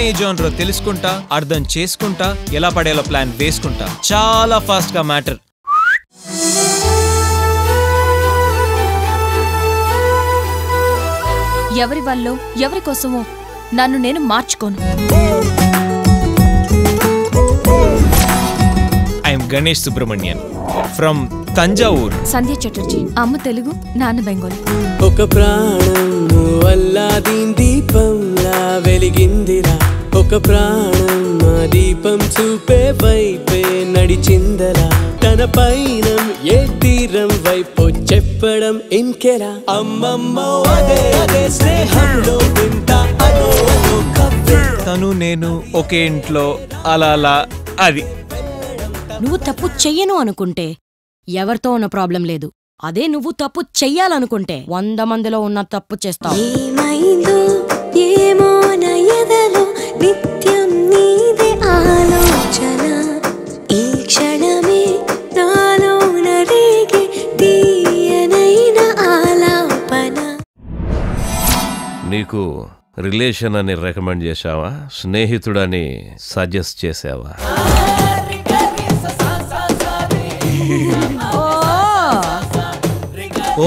ఏ జోనరో తెలుసుకుంటా అర్థం చేసుకుంటా ఎలా పడేలా ప్లాన్ వేసుకుంటా చాలా ఫాస్ట్ గా మ్యాటర్ ఎవరి వల్లో ఎవరి కోసమో నన్ను నేను మార్చుకోను ఐఎమ్ గణేష్ సుబ్రహ్మణ్యన్ ఫ్రమ్ తంజావూర్ సంధ్య చటర్జీ అమ్మ తెలుగు నాన్న బెంగాలీ ఒక ప్రాణం అల్లాదీన్ దీపంలా వెలిగిందిరా ఒక ప్రాణం ఆ దీపం చూపే వైపే నడిచిందరా తన పైన ఏ తీరం వైపు చెప్పడం ఇంకెలా అమ్మమ్మ అదే అదే స్నేహంలో వింత అదో అదో కవ్వే తను నేను ఒకే ఇంట్లో అలా అలా అది నువ్వు తప్పు చెయ్యను అనుకుంటే ఎవరితో ఉన్న ప్రాబ్లం లేదు అదే నువ్వు తప్పు చెయ్యాలనుకుంటే వంద మందిలో ఉన్న తప్పు చేస్తావు ఏమైందో ఏమో నా ఎదలో నిత్యం నీదే ఆలోచన ఈ క్షణమే నాలో నరేగే తీయనైన ఆలాపన నీకు రిలేషన్ అని రికమెండ్ చేశావా స్నేహితుడని సజెస్ట్ చేసావా ఓ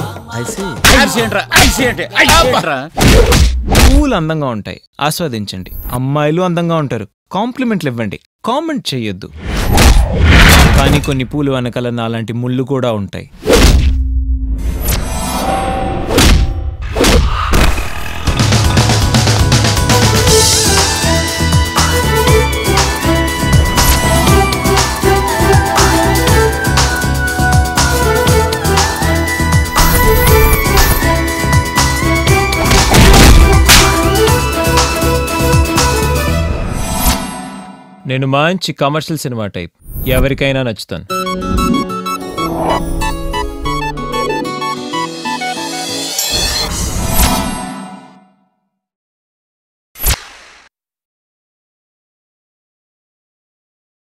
పూలు అందంగా ఉంటాయి ఆస్వాదించండి అమ్మాయిలు అందంగా ఉంటారు కాంప్లిమెంట్లు ఇవ్వండి కామెంట్ చేయొద్దు కానీ కొన్ని పూలు వెనకాల నాలాంటి ముళ్ళు కూడా ఉంటాయి నేను మంచి కమర్షియల్ సినిమా టైప్ ఎవరికైనా నచ్చుతాను